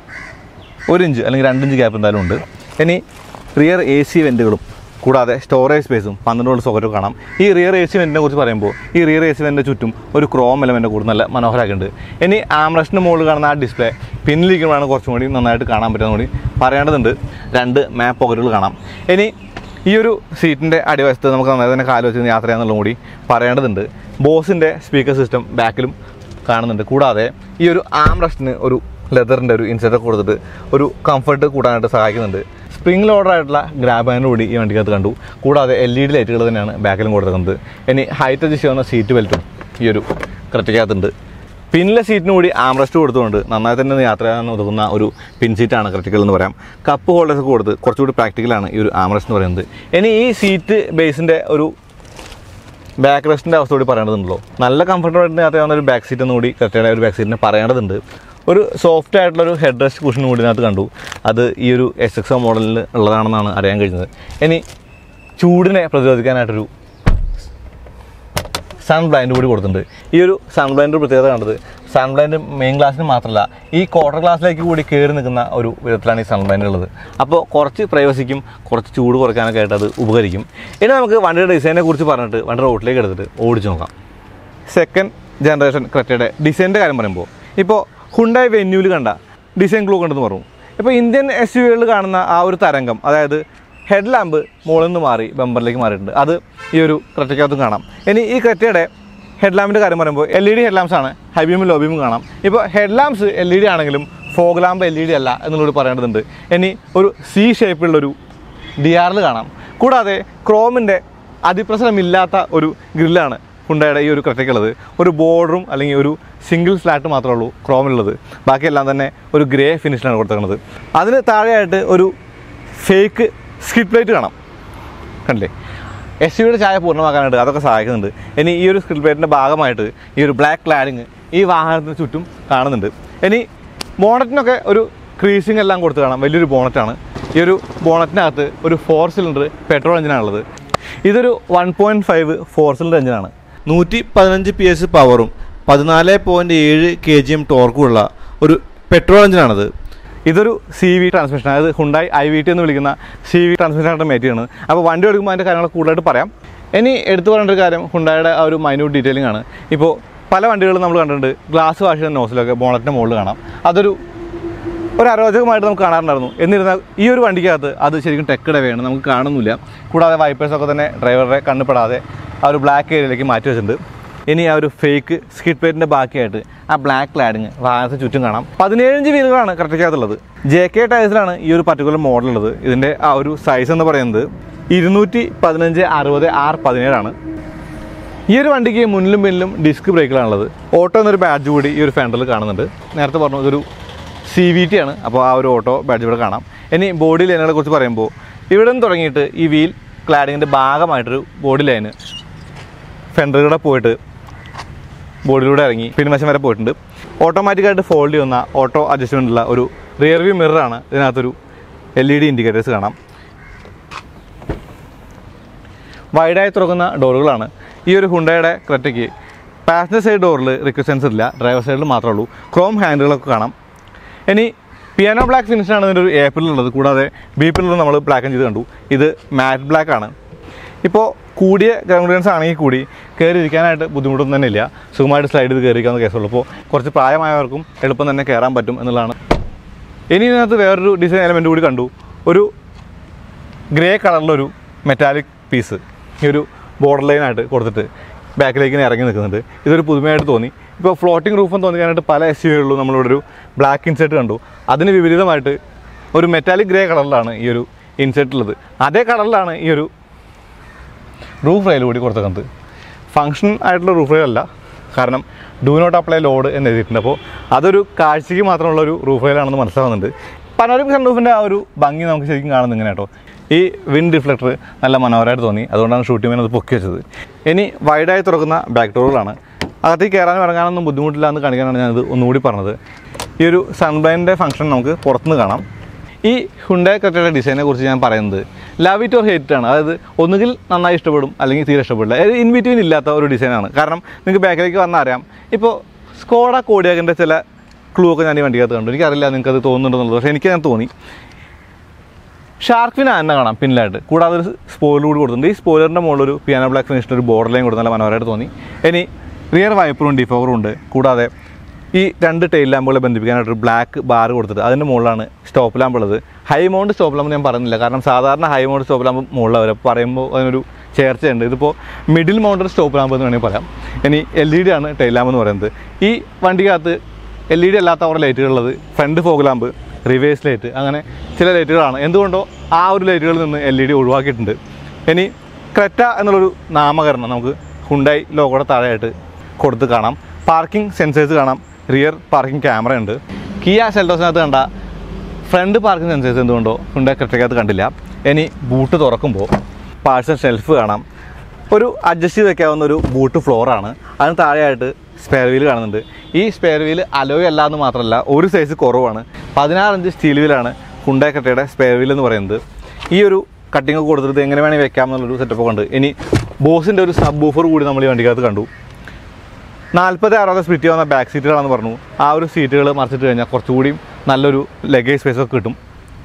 ഒരു ഇഞ്ച് അല്ലെങ്കിൽ രണ്ട് ഇഞ്ച് ഗ്യാപ്പ് എന്തായാലും ഉണ്ട് ഇനി റിയർ എ സി വെൻറ്റുകളും കൂടാതെ സ്റ്റോറേജ് സ്പേസും പന്ത്രണ്ടോട് സോക്കറ്റും കാണാം ഈ റിയർ എ സി വെൻറ്റിനെ കുറിച്ച് പറയുമ്പോൾ ഈ റിയർ എ സി വെൻറ്റിൻ്റെ ചുറ്റും ഒരു ക്രോം എലമെൻ്റ് കൂടി നല്ല മനോഹരമാക്കിയിട്ടുണ്ട് ഇനി ആംറസ്റ്റിന് മുകളിൽ കാണുന്ന ആ ഡിസ്പ്ലേ പിന്നിലിരിക്കുമ്പോഴാണ് കുറച്ചും കൂടി നന്നായിട്ട് കാണാൻ പറ്റുന്ന കൂടി പറയേണ്ടതുണ്ട് രണ്ട് മാപ്പ് പോക്കറ്റുകൾ കാണാം ഇനി ഈ ഒരു സീറ്റിൻ്റെ അടിവശത്ത് നമുക്ക് നന്നായി തന്നെ കാല് വെച്ച് യാത്ര ചെയ്യാന്നുള്ളതും കൂടി പറയേണ്ടതുണ്ട് ബോസിൻ്റെ സ്പീക്കർ സിസ്റ്റം ബാക്കിലും കാണുന്നുണ്ട് കൂടാതെ ഈ ഒരു ആംറസ്റ്റിന് ഒരു ലെതറിൻ്റെ ഒരു ഇൻസെറ്റ് കൊടുത്തിട്ട് ഒരു കംഫർട്ട് കൂടാനായിട്ട് സഹായിക്കുന്നുണ്ട് സ്പ്രിംഗ് ലോഡർ ആയിട്ടുള്ള ഗ്രാബ് ഹാൻഡ് കൂടി ഈ വണ്ടിക്കകത്ത് കണ്ടു കൂടാതെ എൽ ഇ ഡി ലൈറ്റുകൾ തന്നെയാണ് ബാക്കിലും കൊടുത്തിരിക്കുന്നത് ഇനി ഹൈറ്റ് അഡ്ജസ്റ്റ് ചെയ്യുന്ന സീറ്റ് ബെൽറ്റും ഈ ഒരു ക്രിറ്റിക്കകത്തുണ്ട് പിന്നിലെ സീറ്റിന് കൂടി ആംറസ്റ്റ് കൊടുത്തുകൊണ്ട് നന്നായി തന്നെ ഒന്ന് യാത്ര ചെയ്യാൻ ഒതുങ്ങുന്ന ഒരു പിൻ സീറ്റാണ് ക്രിറ്റിക്കൽ എന്ന് പറയാം കപ്പ് ഹോൾഡേഴ്സ് കൊടുത്ത് കുറച്ചുകൂടി പ്രാക്ടിക്കലാണ് ഈ ഒരു ആംറസ്റ്റ് എന്ന് പറയുന്നത് ഇനി ഈ സീറ്റ് ബേസിൻ്റെ ഒരു ബാക്ക് റെസ്റ്റിൻ്റെ അവസ്ഥ കൂടി പറയേണ്ടതുണ്ടല്ലോ നല്ല കംഫർട്ടബിൾ യാത്ര ചെയ്യുന്ന ഒരു ബാക്ക് സീറ്റ് കൂടി കറക്റ്റായ ഒരു ബാക്ക് സീറ്റിന് പറയേണ്ടതുണ്ട് ഒരു സോഫ്റ്റ് ആയിട്ടുള്ള ഒരു ഹെഡ് റെസ്റ്റ് കുഷൻ കൂടി ഇതിനകത്ത് കണ്ടു അത് ഈ ഒരു എസ് എക്സ് മോഡലിൽ ഉള്ളതാണെന്നാണ് അറിയാൻ കഴിഞ്ഞത് ഇനി ചൂടിനെ പ്രതിരോധിക്കാനായിട്ടൊരു സൺ ബ്ലൈൻഡ് കൂടി കൊടുത്തിട്ടുണ്ട് ഈ ഒരു സൺ ബ്ലൈൻഡ് പ്രത്യേകത കണ്ടത് സൺ ബ്ലൈൻഡ് മെയിൻ ഗ്ലാസ്സിന് മാത്രമല്ല ഈ ക്വാർട്ടർ ഗ്ലാസ്സിലേക്ക് കൂടി കയറി നിൽക്കുന്ന ഒരു വിധത്തിലാണ് ഈ സൺ ബ്ലൈൻഡ് ഉള്ളത് അപ്പോൾ കുറച്ച് പ്രൈവസിക്കും കുറച്ച് ചൂട് കുറയ്ക്കാനൊക്കെ ആയിട്ട് അത് ഉപകരിക്കും ഇനി നമുക്ക് വണ്ടിയുടെ ഡിസൈനെ കുറിച്ച് പറഞ്ഞിട്ട് വണ്ടി റോട്ടിലേക്ക് എടുത്തിട്ട് ഓടിച്ചു നോക്കാം സെക്കൻഡ് ജനറേഷൻ ക്രെറ്റയുടെ ഡിസൈനിൻ്റെ കാര്യം പറയുമ്പോൾ ഇപ്പോൾ ഹുണ്ടായി വെന്യൂവിൽ കണ്ട ഡിസൈൻ ഗ്ലൂ കണ്ടെന്ന് പറഞ്ഞു ഇപ്പോൾ ഇന്ത്യൻ എസ് യു വികളിൽ കാണുന്ന ആ ഒരു തരംഗം അതായത് ഹെഡ് ലാമ്പ് മുകളിൽ നിന്ന് മാറി ബമ്പറിലേക്ക് മാറിയിട്ടുണ്ട് അത് ഈ ഒരു ക്രെറ്റയ്ക്കകത്തും കാണാം ഇനി ഈ ക്രെറ്റയുടെ ഹെഡ് ലാമ്പിൻ്റെ കാര്യം പറയുമ്പോൾ L E D head lamps ആണ് ഹൈ ബീമും ലോ ബീമും കാണാം ഇപ്പോൾ head lamps L E D ആണെങ്കിലും fog lamp L E D അല്ല എന്നുള്ളത് പറയേണ്ടതുണ്ട് ഇനി ഒരു സി ഷേപ്പിലുള്ളൊരു ഡി ആറിൽ കാണാം കൂടാതെ ക്രോമിൻ്റെ അതിപ്രസരമില്ലാത്ത ഒരു ഗ്രില്ലാണ് ഹുണ്ടയുടെ ഈ ഒരു ക്രെറ്റയ്ക്കുള്ളത് ഒരു ബോർഡറും അല്ലെങ്കിൽ ഒരു സിംഗിൾ ഫ്ലാറ്റ് മാത്രമേ ഉള്ളൂ ക്രോമിലുള്ളത് ബാക്കിയെല്ലാം തന്നെ ഒരു ഗ്രേ ഫിനിഷിലാണ് കൊടുത്തേക്കുന്നത് അതിന് താഴെയായിട്ട് ഒരു ഫേക്ക് സ്കിഡ് പ്ലേറ്റ് കാണാം കണ്ടില്ലേ എസ് യുടെ ചായ പൂർണ്ണമാക്കാനായിട്ട് അതൊക്കെ സഹായിക്കുന്നുണ്ട് ഇനി ഈ ഒരു സ്കിൽ പ്ലേറ്റിൻ്റെ ഭാഗമായിട്ട് ഈ ഒരു ബ്ലാക്ക് ക്ലാഡിങ് ഈ വാഹനത്തിന് ചുറ്റും കാണുന്നുണ്ട് ഇനി ബോണറ്റിനൊക്കെ ഒരു ക്രീസിങ് എല്ലാം കൊടുത്ത് കാണാം വലിയൊരു ബോണറ്റാണ് ഈ ഒരു ബോണറ്റിനകത്ത് ഒരു ഫോർ സിലിണ്ടർ പെട്രോൾ എഞ്ചിനാണുള്ളത് ഇതൊരു one point five four cylinder എഞ്ചിനാണ് നൂറ്റി പതിനഞ്ച് പി എസ് പവറും പതിനാല് പോയിൻറ്റ് ഏഴ് കെ ജി എം ടോർക്കുമുള്ള ഒരു പെട്രോൾ എഞ്ചിനാണത് ഇതൊരു സി വി ട്രാൻസ്മിഷൻ അതായത് ഹുണ്ടായി ഐ വി ടി എന്ന് വിളിക്കുന്ന സി വി ട്രാൻസ്മിഷനായിട്ട് മേറ്റ് ചെയ്യണത് അപ്പോൾ വണ്ടി എടുക്കുമ്പോൾ അതിൻ്റെ കാര്യങ്ങൾ കൂടുതലായിട്ട് പറയാം ഇനി എടുത്തു പറയേണ്ട ഒരു കാര്യം ഹുണ്ടായുടെ ആ ഒരു മൈന്യൂട്ട് ഡീറ്റെയിലിംഗ് ആണ് ഇപ്പോൾ പല വണ്ടികളും നമ്മൾ കണ്ടിട്ടുണ്ട് ഗ്ലാസ് വാഷ് ചെയ്യുന്ന നോസിലൊക്കെ ബോണറ്റിൻ്റെ മുകളിൽ കാണാം അതൊരു ഒരു അരോചകമായിട്ട് നമുക്ക് കാണാറുണ്ടായിരുന്നു എന്നിരുന്നാൽ ഈ ഒരു വണ്ടിക്കകത്ത് അത് ശരിക്കും ടെക്കടെ വേണം നമുക്ക് കാണുന്നില്ല കൂടാതെ വൈപ്പേഴ്സൊക്കെ തന്നെ ഡ്രൈവറുടെ കണ്ണുപെടാതെ ആ ഒരു ബ്ലാക്ക് ഏരിയയിലേക്ക് മാറ്റി വെച്ചിട്ടുണ്ട് ഇനി ആ ഒരു ഫേക്ക് സ്കിഡ് പ്ലേറ്റിൻ്റെ ബാക്കിയായിട്ട് ആ ബ്ലാക്ക് ക്ലാഡിങ് വാഹനത്തിന് ചുറ്റും കാണാം പതിനേഴഞ്ച് വീലുകളാണ് കറക്റ്റക്കകത്തുള്ളത് ജെ കെ ടയർസിലാണ് ഈ ഒരു പർട്ടിക്കുലർ മോഡൽ ഉള്ളത് ഇതിൻ്റെ ആ ഒരു സൈസ് എന്ന് പറയുന്നത് ഇരുന്നൂറ്റി പതിനഞ്ച് അറുപത് ആർ പതിനേഴാണ് ഈ ഒരു വണ്ടിക്ക് മുന്നിലും പിന്നിലും ഡിസ്ക് ബ്രേക്കുകളാണുള്ളത് ഓട്ടോ എന്നൊരു ബാഡ്ജ് കൂടി ഈ ഒരു ഫെൻഡറിൽ കാണുന്നുണ്ട് നേരത്തെ പറഞ്ഞു ഇതൊരു സി വി ടി ആണ് അപ്പോൾ ആ ഒരു ഓട്ടോ ബാഡ്ജ് ഇവിടെ കാണാം ഇനി ബോഡി ലൈനുകളെ കുറിച്ച് പറയുമ്പോൾ ഇവിടെ നിന്ന് തുടങ്ങിയിട്ട് ഈ വീൽ ക്ലാഡിങ്ങിൻ്റെ ഭാഗമായിട്ടൊരു ബോഡി ലൈന് ഫെൻഡറുകൂടെ പോയിട്ട് ബോഡിയിലൂടെ ഇറങ്ങി പിൻവശം വരെ പോയിട്ടുണ്ട് ഓട്ടോമാറ്റിക്കായിട്ട് ഫോൾഡ് ചെയ്യുന്ന ഓട്ടോ അഡ്ജസ്റ്റ്മെൻ്റ് ഉള്ള ഒരു റിയർ വ്യൂ മിററാണ് ഇതിനകത്തൊരു എൽ ഇ ഡി ഇൻഡിക്കേറ്റേഴ്സ് കാണാം വൈഡായി തുറക്കുന്ന ഡോറുകളാണ് ഈ ഒരു ഹുണ്ടയുടെ ക്രെറ്റയ്ക്ക് പാസഞ്ചർ സൈഡ് ഡോറിൽ റിക്വസ്റ്റ് സെൻസർ ഇല്ല ഡ്രൈവർ സൈഡിൽ മാത്രമേ ഉള്ളൂ ക്രോം ഹാൻഡിലുകളൊക്കെ കാണാം ഇനി പിയാനോ ബ്ലാക്ക് ഫിനിഷാണ് ഇതിൻ്റെ ഒരു ഏപ്പിലുള്ളത് കൂടാതെ ബീപ്പിലുള്ളത് നമ്മൾ ബ്ലാക്ക് ചെയ്ത് കണ്ടു ഇത് മാറ്റ് ബ്ലാക്ക് ആണ് ഇപ്പോൾ കൂടിയ ഗ്രൗണ്ട് ക്ലിയറൻസ് ആണെങ്കിൽ കൂടി കയറി ഇരിക്കാനായിട്ട് ബുദ്ധിമുട്ടൊന്നും തന്നെ ഇല്ല സുഖമായിട്ട് സ്ലൈഡ് ചെയ്ത് കയറിക്കാവുന്ന കേസുള്ളൂ അപ്പോൾ കുറച്ച് പ്രായമായവർക്കും എളുപ്പം തന്നെ കയറാൻ പറ്റും എന്നുള്ളതാണ് ഇനി ഇതിനകത്ത് വേറൊരു ഡിസൈൻ എലമെൻറ്റ് കൂടി കണ്ടു ഒരു ഗ്രേ കളറിലൊരു മെറ്റാലിക് പീസ് ഈ ഒരു ബോർഡർ ലൈനായിട്ട് കൊടുത്തിട്ട് ബാക്കിലേക്ക് ഇങ്ങനെ ഇറങ്ങി നിൽക്കുന്നുണ്ട് ഇതൊരു പുതുമയായിട്ട് തോന്നി ഇപ്പോൾ ഫ്ലോട്ടിംഗ് റൂഫും തോന്നിക്കാനായിട്ട് പല എസ് യുകളിലും നമ്മളിവിടെ ഒരു ബ്ലാക്ക് ഇൻസെർട്ട് കണ്ടു അതിന് വിപരീതമായിട്ട് ഒരു മെറ്റാലിക് ഗ്രേ കളറിലാണ് ഈ ഒരു ഇൻസെർട്ട് ഉള്ളത് അതേ കളറിലാണ് ഈ ഒരു റൂഫ് റെയിൽ കൂടി കൊടുത്തേക്കുന്നത് ഫങ്ഷൻ ആയിട്ടുള്ള റൂഫ് റെയിൽ അല്ല കാരണം ഡു നോട്ട് അപ്ലൈ ലോഡ് എന്ന് എഴുതിയിട്ടുണ്ട് അപ്പോൾ അതൊരു കാഴ്ചയ്ക്ക് മാത്രമുള്ള ഒരു റൂഫ് റെയിലാണെന്ന് മനസ്സിലാവുന്നുണ്ട് പനോരമിക് സൺ റൂഫിൻ്റെ ആ ഒരു ഭംഗി നമുക്ക് ശരിക്കും കാണുന്നത് ഇങ്ങനെ കേട്ടോ ഈ വിൻഡ് റിഫ്ലക്ടർ നല്ല മനോഹരമായിട്ട് തോന്നി അതുകൊണ്ടാണ് ഷൂട്ടിങ്ങിന് അത് പൊക്കി വെച്ചത് ഇനി വൈഡായി തുറക്കുന്ന ബാക്ക് ഡോറുകളാണ് അകത്തേക്ക് കയറാനും ഇറങ്ങാനൊന്നും ബുദ്ധിമുട്ടില്ല എന്ന് കാണിക്കാനാണ് ഞാനത് ഒന്നുകൂടി പറഞ്ഞത് ഈ ഒരു സൺബ്ലൈൻ്റെ ഫംഗ്ഷൻ നമുക്ക് പുറത്തുനിന്ന് കാണാം ഈ ഹുണ്ടായ ക്രെറ്റയുടെ ഡിസൈനെ കുറിച്ച് ഞാൻ പറയുന്നത് ലവ് ഇറ്റ് ഓർ ഹേറ്റ് ആണ് അതായത് ഒന്നുകിൽ നന്നായി ഇഷ്ടപ്പെടും അല്ലെങ്കിൽ തീരെ ഇഷ്ടപ്പെടില്ല അതായത് ഇൻ ബിറ്റ്വീൻ ഇല്ലാത്ത ഒരു ഡിസൈനാണ് കാരണം നിങ്ങൾക്ക് ബാക്കിലേക്ക് വന്നാൽ അറിയാം ഇപ്പോൾ സ്കോഡ കോഡിയാക്കിൻ്റെ ചില ക്ലൂ ഒക്കെ ഞാൻ ഈ വണ്ടിക്കകത്ത് കണ്ടു എനിക്കറിയില്ല നിങ്ങൾക്ക് അത് തോന്നുന്നുണ്ടെന്നുള്ളത് പക്ഷേ എനിക്ക് ഞാൻ തോന്നി ഷാർക്ക് ഫിൻ ആന കാണാം പിന്നിലായിട്ട് കൂടാതെ ഒരു സ്പോയിലർ കൂടി കൊടുത്തിട്ടുണ്ട് ഈ സ്പോയിലറിൻ്റെ മുകളിൽ ഒരു പിയാനോ ബ്ലാക്ക് ഫിനിഷിൻ്റെ ഒരു ബോർഡർ ലൈൻ കൊടുത്ത് നല്ല മനോഹരമായിട്ട് തോന്നി ഇനി റിയർ വൈപ്പറും ഡിഫോറും ഉണ്ട് കൂടാതെ ഈ രണ്ട് ടെയിൽ ലാമ്പുകളെ ബന്ധിപ്പിക്കാനായിട്ട് ഒരു ബ്ലാക്ക് ബാർ കൊടുത്തിട്ട് അതിൻ്റെ മുകളിലാണ് സ്റ്റോപ്പ് ലാമ്പ് ഉള്ളത് ഹൈ മൗണ്ട് സ്റ്റോപ്പ് ലാമ്പ് ഞാൻ പറയുന്നില്ല കാരണം സാധാരണ ഹൈ മൗണ്ട് സ്റ്റോപ്പ് ലാമ്പ് മുകളിലവർ പറയുമ്പോൾ അതിനൊരു ചേർച്ചയുണ്ട് ഇതിപ്പോൾ മിഡിൽ മൗണ്ടഡ് സ്റ്റോപ്പ് ലാമ്പ് എന്ന് വേണമെങ്കിൽ പറയാം ഇനി എൽ ഇ ഡി ആണ് ടെയിൽ ലാമ്പ് എന്ന് പറയുന്നത് ഈ വണ്ടിക്കകത്ത് എൽ ഇ ഡി അല്ലാത്ത അവരുടെ ലൈറ്റുകളുള്ളത് front fog lamp reverse light അങ്ങനെ ചില ലൈറ്റുകളാണ് എന്തുകൊണ്ടോ ആ ഒരു ലൈറ്റുകളിൽ നിന്ന് എൽ ഇ ഡി ഒഴിവാക്കിയിട്ടുണ്ട് ഇനി ക്രെറ്റ എന്നുള്ളൊരു നാമകരണം നമുക്ക് ഹുണ്ടായി ലോഗോയുടെ താഴെയായിട്ട് കൊടുത്ത് കാണാം പാർക്കിംഗ് സെൻസേഴ്സ് കാണാം റിയർ പാർക്കിംഗ് ക്യാമറ ഉണ്ട് കിയ സെൽറ്റോസിനകത്ത് കണ്ട ഫ്രണ്ട് പാർക്കിംഗ് സെൻസേഴ്സ് എന്തുകൊണ്ടോ ഹുണ്ടായി ക്രെറ്റയ്ക്കകത്ത് കണ്ടില്ല ഇനി ബൂട്ട് തുറക്കുമ്പോൾ പാഴ്സൽ ഷെൽഫ് കാണാം ഒരു അഡ്ജസ്റ്റ് ചെയ്ത് വെക്കാവുന്ന ഒരു ബൂട്ട് ഫ്ലോറാണ് അതിന് താഴെയായിട്ട് സ്പെയർ വീൽ കാണുന്നുണ്ട് ഈ സ്പെയർ വീൽ അലോയ് അല്ല എന്ന് മാത്രമല്ല ഒരു സൈസ് കുറവാണ് പതിനാറഞ്ച് സ്റ്റീൽ വീലാണ് ഹുണ്ടായി കട്ടയുടെ സ്പെയർ വീൽ എന്ന് പറയുന്നത് ഈ ഒരു കട്ടിങ് ഒക്കെ കൊടുത്തിട്ട് എങ്ങനെ വേണമെങ്കിൽ വെക്കാം എന്നുള്ളൊരു സെറ്റപ്പ് ഉണ്ട് ഇനി ബോസിൻ്റെ ഒരു സബ് ബൂഫർ കൂടി നമ്മൾ ഈ വണ്ടിക്കകത്ത് കണ്ടു നാൽപ്പത് അറുപത് സ്പ്ലിറ്റ് ചെയ്യുന്ന ബാക്ക് സീറ്റുകളാണെന്ന് പറഞ്ഞു ആ ഒരു സീറ്റുകൾ മറിച്ചിട്ട് കഴിഞ്ഞാൽ കുറച്ചുകൂടി നല്ലൊരു ലഗേജ് സ്പേസ് ഒക്കെ കിട്ടും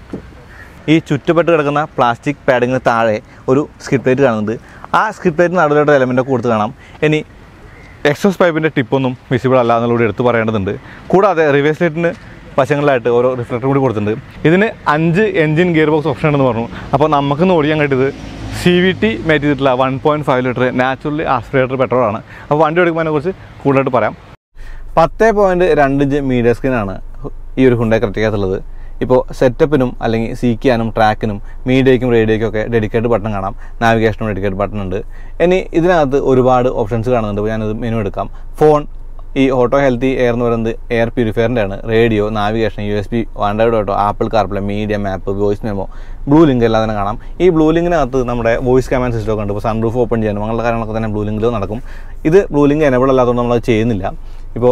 ഈ ചുറ്റപ്പെട്ട് കിടക്കുന്ന പ്ലാസ്റ്റിക് പാഡിങ്ങിന് താഴെ ഒരു സ്കിഡ് പ്ലേറ്റ് കാണുന്നുണ്ട് ആ സ്കിഡ് പ്ലേറ്റ് നടുവിലോട്ട് എലമെൻ്റ് ഒക്കെ കൊടുത്ത് കാണാം ഇനി എക്സോസ് പൈപ്പിൻ്റെ ടിപ്പൊന്നും വിസിബിൾ അല്ല എന്നുള്ളത് എടുത്ത് പറയേണ്ടതുണ്ട് കൂടാതെ റിവേഴ്സ് ലൈറ്റിന് വശങ്ങളിലായിട്ട് ഓരോ റിഫ്ലക്ടർ കൂടി കൊടുത്തിട്ടുണ്ട് ഇതിന് അഞ്ച് എഞ്ചിൻ ഗിയർ ബോക്സ് ഓപ്ഷൻ ഉണ്ടെന്ന് പറഞ്ഞു അപ്പോൾ നമുക്കിന്ന് ഓടിക്കാൻ കിട്ടിയത് സി വി ടി മേറ്റ് ചെയ്തിട്ടുള്ള one point five litre naturally aspirator പെട്രോളാണ് അപ്പോൾ വണ്ടി ഓടിക്കുമ്പോൾ കുറിച്ച് കൂടുതലായിട്ട് പറയാം പത്ത് പോയിൻറ്റ് രണ്ട് ഇഞ്ച് മീഡിയ സ്ക്രീനാണ് ഈ ഒരു ഹുണ്ടായി ക്രെറ്റയ്ക്കകത്തുള്ളത് ഇപ്പോൾ സെറ്റപ്പിനും അല്ലെങ്കിൽ സീക്കാനും ട്രാക്കിനും മീഡിയയ്ക്കും റേഡിയോയ്ക്കും ഒക്കെ ഡെഡിക്കേറ്റ് ബട്ടൺ കാണാം നാവിഗേഷനും ഡെഡിക്കേറ്റ് ബട്ടൺ ഉണ്ട് ഇനി ഇതിനകത്ത് ഒരുപാട് ഓപ്ഷൻസ് കാണുന്നുണ്ട് അപ്പോൾ ഞാനത് മെനു എടുക്കാം ഫോൺ ഈ ഓട്ടോ ഹെൽത്തി എയർ എന്ന് പറയുന്നത് എയർ പ്യൂരിഫയറിൻ്റെ ആണ് radio navigation U S B Android auto Apple CarPlay media map voice memo blue link എല്ലാം തന്നെ കാണാം ഈ ബ്ലൂ ലിങ്കിനകത്ത് നമ്മുടെ വോയിസ് കമാൻഡ് സിസ്റ്റം ഒക്കെ ഉണ്ട് ഇപ്പോൾ സൺറൂഫ് ഓപ്പൺ ചെയ്യാനും അങ്ങനെയുള്ള കാര്യങ്ങളൊക്കെ തന്നെ ബ്ലൂ ലിങ്കിൽ നടക്കും ഇത് ബ്ലൂ ലിങ്ക് എനബിൾ അല്ലാത്തതുകൊണ്ട് നമ്മളത് ചെയ്യുന്നില്ല ഇപ്പോൾ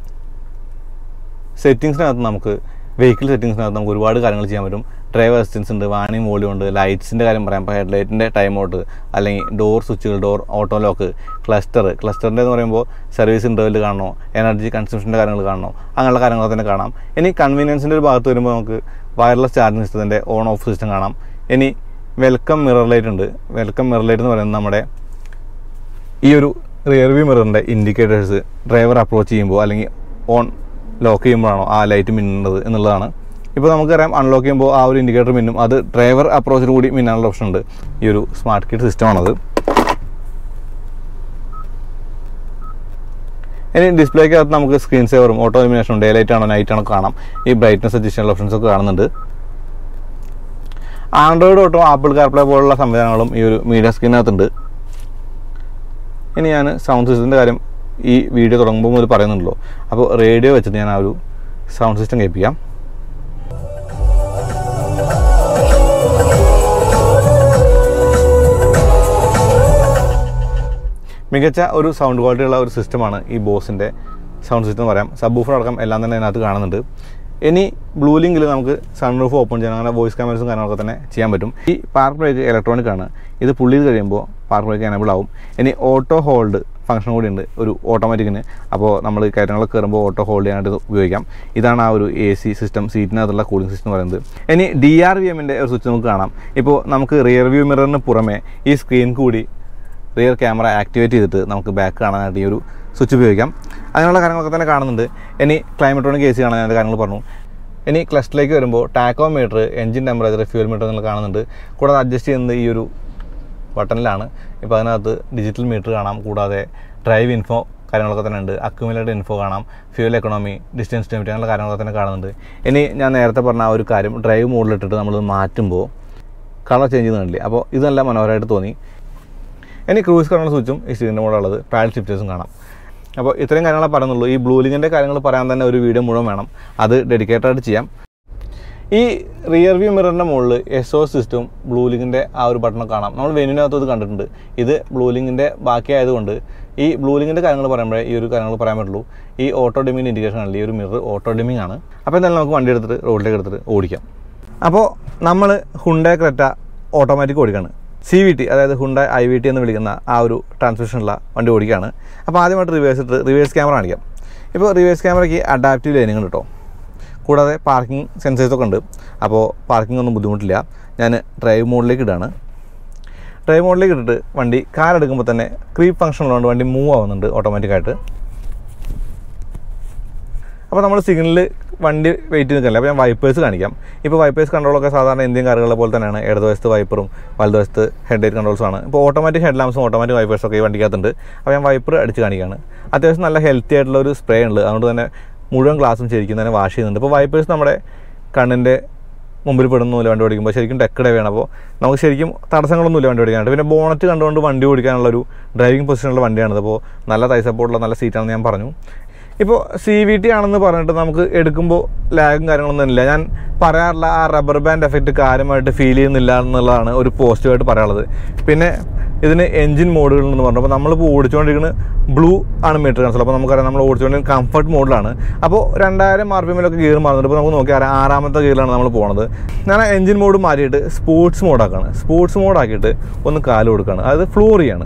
സെറ്റിങ്സിനകത്ത് നമുക്ക് വെഹിക്കിൾ സെറ്റിങ്സിനകത്ത് നമുക്ക് ഒരുപാട് കാര്യങ്ങൾ ചെയ്യാൻ പറ്റും ഡ്രൈവർ അസിസ്റ്റൻസ് ഉണ്ട് വാണിംഗ് വോളിയം ഉണ്ട് ലൈറ്റ്സിൻ്റെ കാര്യം പറയാം ഇപ്പോൾ ഹെഡ്ലൈറ്റിൻ്റെ ടൈം ഔട്ട് അല്ലെങ്കിൽ ഡോർ സ്വിച്ചുകൾ ഡോർ ഓട്ടോ ലോക്ക് ക്ലസ്റ്റർ ക്ലസ്റ്ററിൻ്റെ എന്ന് പറയുമ്പോൾ സർവീസ് ഇൻ്റർവെൽ കാണണോ എനർജി കൺസംഷൻ്റെ കാര്യങ്ങൾ കാണണോ അങ്ങനെയുള്ള കാര്യങ്ങളൊക്കെ തന്നെ കാണാം ഇനി കൺവീനിയൻസിൻ്റെ ഒരു ഭാഗത്ത് വരുമ്പോൾ നമുക്ക് വയർലെസ് ചാർജിങ് സിസ്റ്റത്തിൻ്റെ ഓൺ ഓഫ് സിസ്റ്റം കാണാം ഇനി വെൽക്കം മിറർ ലൈറ്റ് ഉണ്ട് വെൽക്കം മിറർ ലൈറ്റ് എന്ന് പറയുന്നത് നമ്മുടെ ഈ ഒരു റിയർ വ്യൂ മിററിൻ്റെ ഇൻഡിക്കേറ്റേഴ്സ് ഡ്രൈവർ അപ്രോച്ച് ചെയ്യുമ്പോൾ അല്ലെങ്കിൽ ഓൺ ലോക്ക് ചെയ്യുമ്പോഴാണോ ആ ലൈറ്റ് മിന്നുന്നത് എന്നുള്ളതാണ് ഇപ്പോൾ നമുക്കറിയാം അൺലോക്ക് ചെയ്യുമ്പോൾ ആ ഒരു ഇൻഡിക്കേറ്റർ മിന്നും അത് ഡ്രൈവർ അപ്രോച്ചിന് കൂടി മിന്നാനുള്ള ഓപ്ഷൻ ഉണ്ട് ഈ ഒരു സ്മാർട്ട് കിറ്റ് സിസ്റ്റമാണത് ഇനി ഡിസ്പ്ലേക്കകത്ത് നമുക്ക് സ്ക്രീൻ സേവറും ഓട്ടോ ഇലുമിനേഷനും ഡേ ലൈറ്റ് ആണോ നൈറ്റ് ആണോ കാണാം ഈ ബ്രൈറ്റ്നസ് അഡീഷണൽ ഓപ്ഷൻസ് ഒക്കെ കാണുന്നുണ്ട് ആൻഡ്രോയിഡ് ഓട്ടോ ആപ്പിൾ കാർപ്ലേ പോലുള്ള സംവിധാനങ്ങളും ഈ ഒരു മീഡിയ സ്ക്രീനകത്തുണ്ട് ഇനി ഞാൻ സൗണ്ട് സിസ്റ്റത്തിൻ്റെ കാര്യം ഈ വീഡിയോ തുടങ്ങുമ്പോൾ മുതൽ പറയുന്നുണ്ടല്ലോ അപ്പോൾ റേഡിയോ വെച്ചിട്ട് ഞാൻ ആ ഒരു സൗണ്ട് സിസ്റ്റം കേൾപ്പിക്കാം മികച്ച ഒരു സൗണ്ട് ക്വാളിറ്റി ഉള്ള ഒരു സിസ്റ്റമാണ് ഈ ബോസിൻ്റെ സൗണ്ട് സിസ്റ്റം എന്ന് പറയാം സബ് ബൂഫർ അടക്കം എല്ലാം തന്നെ അതിനകത്ത് കാണുന്നുണ്ട് ഇനി ബ്ലൂ ലിങ്കിൽ നമുക്ക് സൺ റൂഫ് ഓപ്പൺ ചെയ്യാൻ അങ്ങനെ വോയിസ് ക്യാമറസും കാര്യങ്ങളൊക്കെ തന്നെ ചെയ്യാൻ പറ്റും ഈ പാർക്ക് ബ്രേക്ക് ഇലക്ട്രോണിക് ആണ് ഇത് പുള്ളിയിൽ കഴിയുമ്പോൾ പാർക്ക് ബ്രേക്ക് എനബിൾ ആവും ഇനി ഓട്ടോ ഹോൾഡ് ഫംഗ്ഷൻ കൂടി ഉണ്ട് ഒരു ഓട്ടോമാറ്റിക്കിന് അപ്പോൾ നമ്മൾ കയറ്റങ്ങളൊക്കെ കയറുമ്പോൾ ഓട്ടോ ഹോൾഡ് ചെയ്യാനായിട്ട് ഇത് ഉപയോഗിക്കാം ഇതാണ് ആ ഒരു എ സി സിസ്റ്റം സീറ്റിനകത്തുള്ള കൂളിംഗ് സിസ്റ്റം എന്ന് പറയുന്നത് ഇനി ഡി ആർ വി എമ്മിൻ്റെ ഒരു സ്വിച്ച് നമുക്ക് കാണാം ഇപ്പോൾ നമുക്ക് റിയർ വ്യൂ മിററിന് പുറമെ ഈ സ്ക്രീൻ കൂടി റിയർ ക്യാമറ ആക്ടിവേറ്റ് ചെയ്തിട്ട് നമുക്ക് ബാക്ക് കാണാനായിട്ട് ഈ ഒരു സ്വിച്ച് ഉപയോഗിക്കാം അങ്ങനെയുള്ള കാര്യങ്ങളൊക്കെ തന്നെ കാണുന്നുണ്ട് ഇനി ക്ലൈമറ്റോണിക് എ സി കാണാൻ അതിൻ്റെ കാര്യങ്ങൾ പറഞ്ഞു ഇനി ക്ലസ്റ്ററിലേക്ക് വരുമ്പോൾ tachometer engine temperature fuel meter നിങ്ങൾ കാണുന്നുണ്ട് കൂടാതെ അഡ്ജസ്റ്റ് ചെയ്യുന്നത് ഈ ഒരു ബട്ടണിലാണ് ഇപ്പോൾ അതിനകത്ത് ഡിജിറ്റൽ മീറ്റർ കാണാം കൂടാതെ ഡ്രൈവ് ഇൻഫോ കാര്യങ്ങളൊക്കെ തന്നെ ഉണ്ട് അക്യുമുലേറ്റഡ് ഇൻഫോ കാണാം ഫ്യൂൽ എക്കണോമി ഡിസ്റ്റൻസ് ലിമിറ്റ് അങ്ങനെയുള്ള കാര്യങ്ങളൊക്കെ തന്നെ കാണുന്നുണ്ട് ഇനി ഞാൻ നേരത്തെ പറഞ്ഞ ആ ഒരു കാര്യം ഡ്രൈവ് മോഡിലിട്ടിട്ട് നമ്മൾ മാറ്റുമ്പോൾ കളർ ചേഞ്ച് ചെയ്യുന്നുണ്ടല്ലേ അപ്പോൾ ഇത് നല്ല മനോഹരമായിട്ട് തോന്നി ഇനി ക്രൂസ് കൺട്രോൾ സ്വിച്ചും ഈ സ്ക്രീനിൻ്റെ മുകളിൽ ഉള്ളത് പാഡൽ ഷിഫ്റ്റേഴ്സും കാണാം അപ്പോൾ ഇത്രയും കാര്യങ്ങളെ പറയുന്നുള്ളൂ ഈ ബ്ലൂ ലിങ്ങിൻ്റെ കാര്യങ്ങൾ പറയാൻ തന്നെ ഒരു വീഡിയോ മുഴുവൻ വേണം അത് ഡെഡിക്കേറ്റഡ് ആയിട്ട് ചെയ്യാം ഈ റിയർ വ്യൂ മിററിൻ്റെ മുകളിൽ എസ് ഒ സിസ്റ്റവും ബ്ലൂ ലിങ്ങിൻ്റെ ആ ഒരു ബട്ടൺ കാണാം നമ്മൾ വെനുവിനകത്ത് ഇത് കണ്ടിട്ടുണ്ട് ഇത് ബ്ലൂ ലിങ്ങിൻ്റെ ബാക്കി ആയതുകൊണ്ട് ഈ ബ്ലൂ ലിങ്ങിൻ്റെ കാര്യങ്ങൾ പറയുമ്പോഴേ ഈ ഒരു കാര്യങ്ങൾ പറയാൻ പറ്റുള്ളൂ ഈ ഓട്ടോ ഡിമിങ് ഇൻഡിക്കേഷൻ ആണ് ഈ ഒരു മിറർ ഓട്ടോ ഡിമിങ് ആണ് അപ്പോൾ എന്തായാലും നമുക്ക് വണ്ടി എടുത്തിട്ട് റോഡിലേക്ക് എടുത്തിട്ട് ഓടിക്കാം അപ്പോൾ നമ്മൾ ഹുണ്ടേ ക്രെറ്റ ഓട്ടോമാറ്റിക് ഓടിക്കുകയാണ് സി വി ടി അതായത് ഹുണ്ട ഐ വി ടി എന്ന് വിളിക്കുന്ന ആ ഒരു ട്രാൻസ്മിഷനുള്ള വണ്ടി ഓടിക്കുകയാണ് അപ്പോൾ ആദ്യമായിട്ട് റിവേഴ്സ് ഇട്ട് റിവേഴ്സ് ക്യാമറ കാണിക്കാം ഇപ്പോൾ റിവേഴ്സ് ക്യാമറയ്ക്ക് അഡാപ്റ്റീവ് ലൈനിങ് ഉണ്ട് കേട്ടോ കൂടാതെ പാർക്കിംഗ് സെൻസേഴ്സൊക്കെ ഉണ്ട് അപ്പോൾ പാർക്കിംഗ് ഒന്നും ബുദ്ധിമുട്ടില്ല ഞാൻ ഡ്രൈവ് മോഡിലേക്ക് ഇടാണ് ഡ്രൈവ് മോഡിലേക്ക് ഇട്ടിട്ട് വണ്ടി കാലെടുക്കുമ്പോൾ തന്നെ ക്രീപ്പ് ഫംഗ്ഷൻ ഉള്ളതുകൊണ്ട് വണ്ടി മൂവ് ആവുന്നുണ്ട് ഓട്ടോമാറ്റിക്കായിട്ട് അപ്പോൾ നമ്മൾ സിഗ്നലിൽ വണ്ടി വെയിറ്റ് നിൽക്കില്ല അപ്പോൾ ഞാൻ വൈപ്പേഴ്സ് കാണിക്കാം ഇപ്പോൾ വൈപ്പേഴ്സ് കൺട്രോളൊക്കെ സാധാരണ ഇന്ത്യൻ കാറുകളെ പോലെ തന്നെയാണ് ഇടതുവശത്ത് വൈപ്പറും വലതുവശത്ത് ഹെഡ് ലൈറ്റ് കൺട്രോൾസുമാണ് ഇപ്പോൾ ഓട്ടോമാറ്റിക് ഹെഡ് ലാംപ്സും ഓട്ടോമാറ്റിക് വൈപ്പേഴ്സൊക്കെ ഈ വണ്ടിക്കകത്തുണ്ട് അപ്പോൾ ഞാൻ വൈപ്പർ അടിച്ച് കാണിക്കുകയാണ് അത്യാവശ്യം നല്ല ഹെൽത്തി ആയിട്ടുള്ള ഒരു സ്പ്രേ ഉണ്ട് അതുകൊണ്ട് തന്നെ മുഴുവൻ ഗ്ലാസും ശരിക്കും തന്നെ വാഷ് ചെയ്യുന്നുണ്ട് ഇപ്പോൾ വൈപ്പേഴ്സ് നമ്മുടെ കണ്ണിൻ്റെ മുമ്പിൽ പെടുന്നില്ല വണ്ടി ഓടിക്കുമ്പോൾ ശരിക്കും ഡെക്കഡേ വേണം അപ്പോൾ നമുക്ക് ശരിക്കും തടസ്സങ്ങളൊന്നുമില്ല വണ്ടി ഓടിക്കാനായിട്ട് പിന്നെ ബോണറ്റ് കണ്ടുകൊണ്ട് വണ്ടി ഓടിക്കാനുള്ള ഒരു ഡ്രൈവിംഗ് പൊസിഷനുള്ള വണ്ടിയാണിത് അപ്പോൾ നല്ല തൈ സപ്പോർട്ടുള്ള നല്ല സീറ്റാണെന്ന് ഞാൻ പറഞ്ഞു ഇപ്പോൾ സി വി ടി ആണെന്ന് പറഞ്ഞിട്ട് നമുക്ക് എടുക്കുമ്പോൾ ലാഗും കാര്യങ്ങളൊന്നും ഇല്ല ഞാൻ പറയാറുള്ള ആ റബ്ബർ ബാൻഡ് എഫക്റ്റ് കാര്യമായിട്ട് ഫീൽ ചെയ്യുന്നില്ല എന്നുള്ളതാണ് ഒരു പോസിറ്റീവായിട്ട് പറയാനുള്ളത് പിന്നെ ഇതിന് എഞ്ചിൻ മോഡുകൾ എന്ന് പറഞ്ഞു അപ്പോൾ നമ്മളിപ്പോൾ ഓടിച്ചുകൊണ്ടിരിക്കുന്നത് ബ്ലൂ ആണ് മീറ്റർ കൺസോൾ അപ്പോൾ നമുക്കറിയാം നമ്മൾ ഓടിച്ചുകൊണ്ടിരിക്കുന്ന കംഫർട്ട് മോഡിലാണ് അപ്പോൾ രണ്ടായിരം ആർ പി എമ്മിലൊക്കെ ഗിയർ മാറുന്നുണ്ട് ഇപ്പോൾ നമുക്ക് നോക്കിയാൽ അറിയാം ആറാമത്തെ ഗിയറിലാണ് നമ്മൾ പോകുന്നത് ഞാൻ എഞ്ചിൻ മോഡ് മാറ്റിയിട്ട് സ്പോർട്സ് മോഡാക്കാണ് സ്പോർട്സ് മോഡാക്കിയിട്ട് ഒന്ന് കാല് കൊടുക്കുകയാണ് അതായത് ഫ്ലോർ ചെയ്യാണ്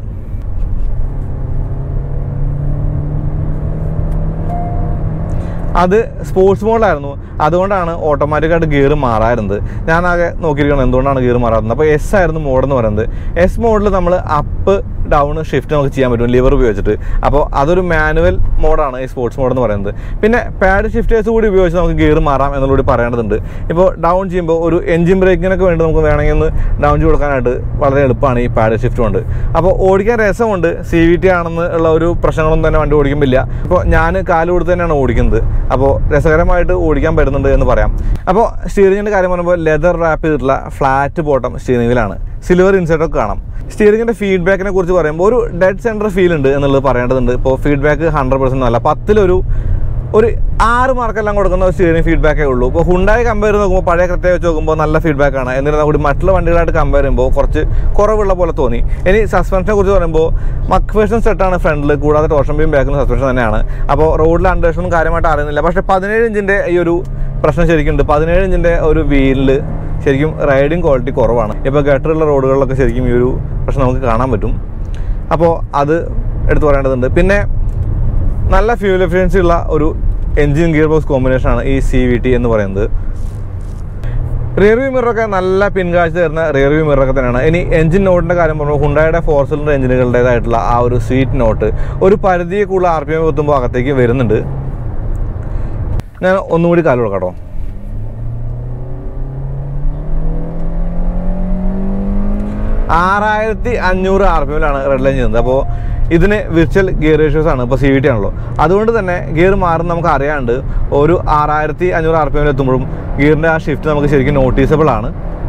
അത് സ്പോർട്സ് മോഡിലായിരുന്നു അതുകൊണ്ടാണ് ഓട്ടോമാറ്റിക്കായിട്ട് ഗിയർ മാറാറുന്നത് ഞാൻ ആകെ നോക്കിയിരിക്കണം എന്തുകൊണ്ടാണ് ഗിയർ മാറാറുന്നത് അപ്പോൾ എസ് ആയിരുന്നു മോഡ് എന്ന് പറയുന്നത് എസ് മോഡിൽ നമ്മൾ അപ്പ് ഡൗൺ ഷിഫ്റ്റ് നമുക്ക് ചെയ്യാൻ പറ്റും ലിവർ ഉപയോഗിച്ചിട്ട് അപ്പോൾ അതൊരു മാനുവൽ മോഡാണ് ഈ സ്പോർട്സ് മോഡ് എന്ന് പറയുന്നത് പിന്നെ പാഡ് ഷിഫ്റ്റേഴ്സ് കൂടി ഉപയോഗിച്ച് നമുക്ക് ഗിയർ മാറാം എന്നുള്ളൂടി പറയേണ്ടതുണ്ട് ഇപ്പോൾ ഡൗൺ ചെയ്യുമ്പോൾ ഒരു എഞ്ചിൻ ബ്രേക്കിനൊക്കെ വേണ്ടി നമുക്ക് വേണമെങ്കിൽ ഒന്ന് ഡൗൺ ചെയ്ത് കൊടുക്കാനായിട്ട് വളരെ എളുപ്പമാണ് ഈ പാഡ് ഷിഫ്റ്റ് കൊണ്ട് അപ്പോൾ ഓടിക്കാൻ രസമുണ്ട് സി വി ടി ആണെന്ന് ഉള്ള ഒരു പ്രശ്നങ്ങളൊന്നും തന്നെ വണ്ടി ഓടിക്കുമ്പോൾ ഇല്ല അപ്പോൾ ഞാൻ കാല് കൊടുത്ത് തന്നെയാണ് ഓടിക്കുന്നത് അപ്പോൾ രസകരമായിട്ട് ഓടിക്കാൻ പറ്റുന്നുണ്ട് എന്ന് പറയാം അപ്പോൾ സ്റ്റിയറിങ്ങിൻ്റെ കാര്യം പറയുമ്പോൾ ലെതർ റാപ്പ് ചെയ്തിട്ടുള്ള ഫ്ലാറ്റ് ബോട്ടം സ്റ്റിയറിംഗ് വീലാണ് സിൽവർ ഇൻസൈറ്റൊക്കെ കാണാം സ്റ്റിയറിങ്ങിൻ്റെ ഫീഡ്ബാക്കിനെ കുറിച്ച് പറയുമ്പോൾ ഒരു ഡെഡ് സെൻറ്റർ ഫീൽ ഉണ്ട് എന്നുള്ളത് പറയേണ്ടതുണ്ട് ഇപ്പോൾ ഫീഡ്ബാക്ക് ഹൺഡ്രഡ് പെർസെൻറ്റ് അല്ല പത്തിലൊരു ഒരു ആറ് മാർക്കെല്ലാം കൊടുക്കുന്ന ഒരു സ്റ്റിയറിംഗ് ഫീഡ്ബാക്കേ ഉള്ളൂ ഇപ്പോൾ ഹുണ്ടായി കമ്പയർ ചെയ്ത് നോക്കുമ്പോൾ പഴയ കൃത്യം വെച്ച് നോക്കുമ്പോൾ നല്ല ഫീഡ്ബാക്ക് ആണ് എന്നിരുന്നാൽ കൂടി മറ്റുള്ള വണ്ടികളായിട്ട് കമ്പയർ ചെയ്യുമ്പോൾ കുറച്ച് കുറവുള്ള പോലെ തോന്നി ഇനി സസ്പെൻഷനെ കുറിച്ച് പറയുമ്പോൾ മക്വേഷൻ സെറ്റാണ് ഫ്രണ്ടിൽ കൂടാതെ ടോർഷൻ ബീം ബാക്കിലും സസ്പെൻഷൻ തന്നെയാണ് അപ്പോൾ റോഡിൽ അണ്ടേഷനും കാര്യമായിട്ട് അറിയുന്നില്ല പക്ഷേ പതിനേഴ് ഇഞ്ചിൻ്റെ ഈ ഒരു പ്രശ്നം ശരിക്കുണ്ട് പതിനേഴ് ഇഞ്ചിൻ്റെ ഒരു വീലിൽ ശരിക്കും റൈഡിങ് ക്വാളിറ്റി കുറവാണ് ഇപ്പോൾ ഗട്ടറുള്ള റോഡുകളിലൊക്കെ ശരിക്കും ഈ ഒരു പ്രശ്നം നമുക്ക് കാണാൻ പറ്റും അപ്പോൾ അത് എടുത്തു പറയേണ്ടതുണ്ട് പിന്നെ നല്ല ഫ്യൂൽ എഫിഷ്യൻസി ഉള്ള ഒരു എൻജിൻ ഗിയർ ബോക്സ് കോമ്പിനേഷനാണ് ഈ സി വി ടി എന്ന് പറയുന്നത് റിയർ വ്യൂ മിററൊക്കെ നല്ല പിൻകാഴ്ച തരുന്ന റിയർ വ്യൂ മിററൊക്കെ തന്നെയാണ് ഇനി എഞ്ചിൻ നോട്ടിൻ്റെ കാര്യം പറയുമ്പോൾ ഹുണ്ടായുടെ ഫോർ സിലിണ്ടർ എഞ്ചിനുകളുടേതായിട്ടുള്ള ആ ഒരു സ്വീറ്റ് നോട്ട് ഒരു പരിധിയെ കൂടുതൽ ആർ പി എം എത്തുമ്പോൾ അകത്തേക്ക് വരുന്നുണ്ട് ഞാൻ ഒന്നുകൂടി കാല് കൊടുക്കാം കേട്ടോ ആറായിരത്തി അഞ്ഞൂറ് ആർ പി എമ്മിലാണ് റെഡ് ലൈൻ ചെയ്യുന്നത് അപ്പോൾ ഇതിന് വിർച്വൽ ഗിയർ റേഷ്യോസ് ആണ് ഇപ്പോൾ സി വി ടി ആണല്ലോ അതുകൊണ്ട് തന്നെ ഗിയർ മാറുന്ന നമുക്ക് അറിയാണ്ട് ഒരു ആറായിരത്തി അഞ്ഞൂറ് ആർ പി എമ്മിൽ എത്തുമ്പോഴും ഗിയറിൻ്റെ ആ ഷിഫ്റ്റ് നമുക്ക് ശരിക്കും നോട്ടീസബിൾ ആണ്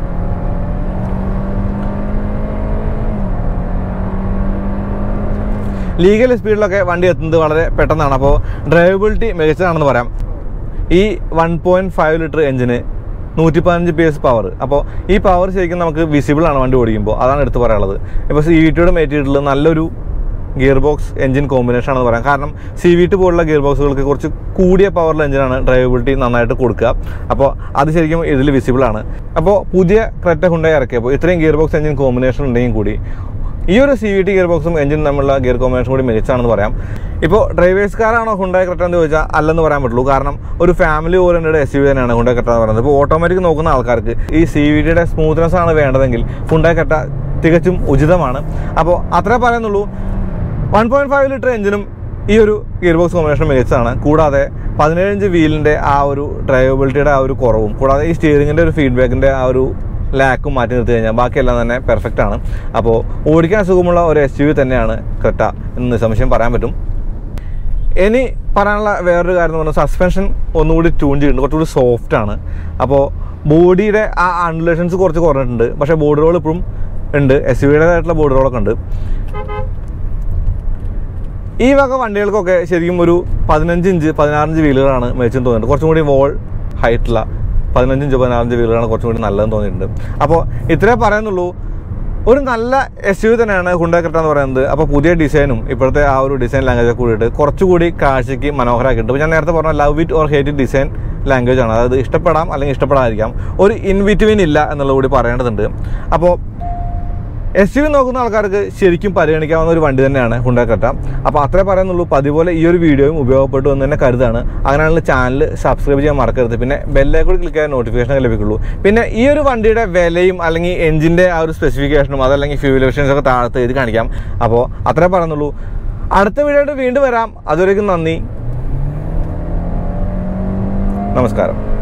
ലീഗൽ സ്പീഡിലൊക്കെ വണ്ടി എത്തുന്നത് വളരെ പെട്ടെന്നാണ് അപ്പോൾ ഡ്രൈവബിലിറ്റി മികച്ചതാണെന്ന് പറയാം ഈ വൺ പോയിൻറ്റ് ഫൈവ് ലിറ്റർ എഞ്ചിന് നൂറ്റി പതിനഞ്ച് പി എസ് പവർ അപ്പോൾ ഈ പവർ ശരിക്കും നമുക്ക് വിസിബിൾ ആണ് വണ്ടി ഓടിക്കുമ്പോൾ അതാണ് എടുത്ത് പറയാനുള്ളത് ഇപ്പോൾ സി വി ടിയുടെ മേറ്റിട്ടുള്ള നല്ലൊരു ഗിയർ ബോക്സ് എഞ്ചിൻ കോമ്പിനേഷൻ ആണെന്ന് പറയാം കാരണം സി വി ടി പോലുള്ള ഗിയർ ബോക്സുകൾക്ക് കുറച്ച് കൂടിയ പവറിലെ എഞ്ചിനാണ് ഡ്രൈവബിലിറ്റി നന്നായിട്ട് കൊടുക്കുക അപ്പോൾ അത് ശരിക്കും ഇതിൽ വിസിബിൾ ആണ് അപ്പോൾ പുതിയ ക്രെറ്റ ഹുണ്ടായി ഇറക്കിയപ്പോൾ ഇത്രയും ഗിയർ ബോക്സ് എഞ്ചിൻ കോമ്പിനേഷൻ ഉണ്ടെങ്കിൽ കൂടി ഈ ഒരു സി വി ടി ഗിയർ ബോക്സും എഞ്ചിൻ തമ്മിലുള്ള ഗിയർ കോമ്പിനേഷൻ കൂടി മികച്ചാണെന്ന് പറയാം ഇപ്പോൾ ഡ്രൈവേഴ്സ് കാറാണോ ഹുണ്ടായി ക്രെറ്റ എന്ന് ചോദിച്ചാൽ അല്ലെന്ന് പറയാൻ പറ്റുള്ളൂ കാരണം ഒരു family oriented S U V തന്നെയാണ് ഹുണ്ടായി ക്രെറ്റ എന്ന് പറയുന്നത് ഇപ്പോൾ ഓട്ടോമാറ്റിക് നോക്കുന്ന ആൾക്കാർക്ക് ഈ സി വി ടിയുടെ സ്മൂത്ത്നെസ് ആണ് വേണ്ടതെങ്കിൽ ഹുണ്ടായി ക്രെറ്റ തികച്ചും ഉചിതമാണ് അപ്പോൾ അത്രേ പറയുന്നുള്ളൂ വൺ പോയിൻറ്റ് ഫൈവ് ലിറ്റർ എഞ്ചിനും ഈ ഒരു ഗിയർ ബോക്സ് കോമ്പിനേഷൻ മികച്ചതാണ് കൂടാതെ പതിനേഴ് ഇഞ്ച് വീലിൻ്റെ ആ ഒരു ഡ്രൈവബിലിറ്റിയുടെ ആ ഒരു കുറവും കൂടാതെ ഈ സ്റ്റിയറിങ്ങിൻ്റെ ഒരു ഫീഡ്ബാക്കിൻ്റെ ആ ഒരു ലാക്കും മാറ്റി നിർത്തി കഴിഞ്ഞാൽ ബാക്കിയെല്ലാം തന്നെ പെർഫെക്റ്റ് ആണ് അപ്പോൾ ഓടിക്കാൻ സുഖമുള്ള ഒരു എസ് യു വി തന്നെയാണ് ക്രെറ്റ എന്ന് നിസ്സംശയം പറയാൻ പറ്റും ഇനി പറയാനുള്ള വേറൊരു കാര്യം എന്ന് പറഞ്ഞാൽ സസ്പെൻഷൻ ഒന്നുകൂടി ട്യൂൺ ചെയ്തിട്ടുണ്ട് കുറച്ചുകൂടി സോഫ്റ്റ് ആണ് അപ്പോൾ ബോഡിയുടെ ആ അൺലേഷൻസ് കുറച്ച് കുറഞ്ഞിട്ടുണ്ട് പക്ഷേ ബോഡി റോൾ ഇപ്പോഴും ഉണ്ട് എസ് യു വിയുടേതായിട്ടുള്ള ബോഡി റോളൊക്കെ ഉണ്ട് ഈ വക വണ്ടികൾക്കൊക്കെ ശരിക്കും ഒരു പതിനഞ്ച് ഇഞ്ച് പതിനാറിഞ്ച് വീലുകളാണ് മേച്ചെന്ന് തോന്നുന്നുണ്ട് കുറച്ചും കൂടി വോൾ ഹൈറ്റുള്ള പതിനഞ്ച് ഇഞ്ച് പതിനാറഞ്ച് വീലുകളാണ് കുറച്ചും കൂടി നല്ലതെന്ന് തോന്നിയിട്ടുണ്ട് അപ്പോൾ ഇത്രേ പറയുന്നുള്ളൂ ഒരു നല്ല എസ് യു തന്നെയാണ് ഹുണ്ടായി ക്രെറ്റ എന്ന് പറയുന്നത് അപ്പോൾ പുതിയ ഡിസൈനും ഇപ്പോഴത്തെ ആ ഒരു ഡിസൈൻ ലാംഗ്വേജ് കൂടിയിട്ട് കുറച്ചുകൂടി കാഴ്ചയ്ക്ക് മനോഹരമാക്കിയിട്ടുണ്ട് ഇപ്പോൾ ഞാൻ നേരത്തെ പറഞ്ഞ love it or hate it design language ആണ് അതായത് ഇഷ്ടപ്പെടാം അല്ലെങ്കിൽ ഇഷ്ടപ്പെടാതിരിക്കാം ഒരു ഇൻ ബിറ്റ്വീൻ ഇല്ല എന്നുള്ളത് കൂടി പറയേണ്ടതുണ്ട് അപ്പോൾ എസ് യു നോക്കുന്ന ആൾക്കാർക്ക് ശരിക്കും പരിഗണിക്കാവുന്ന ഒരു വണ്ടി തന്നെയാണ് ഹുണ്ടായി ക്രെറ്റ അപ്പോൾ അത്രേ പറയുന്നുള്ളൂ പതിപോലെ ഈ ഒരു വീഡിയോയും ഉപയോഗപ്പെട്ടു എന്ന് തന്നെ കരുതാണ് അങ്ങനെയാണെങ്കിൽ ചാനൽ സബ്സ്ക്രൈബ് ചെയ്യാൻ മറക്കരുത് പിന്നെ ബെല്ലേ കൂടി ക്ലിക്ക് ചെയ്യാൻ നോട്ടിഫിക്കേഷൻ ലഭിക്കുള്ളൂ പിന്നെ ഈ ഒരു വണ്ടിയുടെ വിലയും അല്ലെങ്കിൽ എഞ്ചിൻ്റെ ആ ഒരു സ്പെസിഫിക്കേഷനും അതല്ലെങ്കിൽ ഫ്യൂൽ എഫിഷ്യൻസ് ഒക്കെ താഴത്ത് എഴുതി കാണിക്കാം അപ്പോൾ അത്രേ പറയുന്നുള്ളൂ അടുത്ത വീഡിയോ ആയിട്ട് വീണ്ടും വരാം അതുവരേക്കും നന്ദി നമസ്കാരം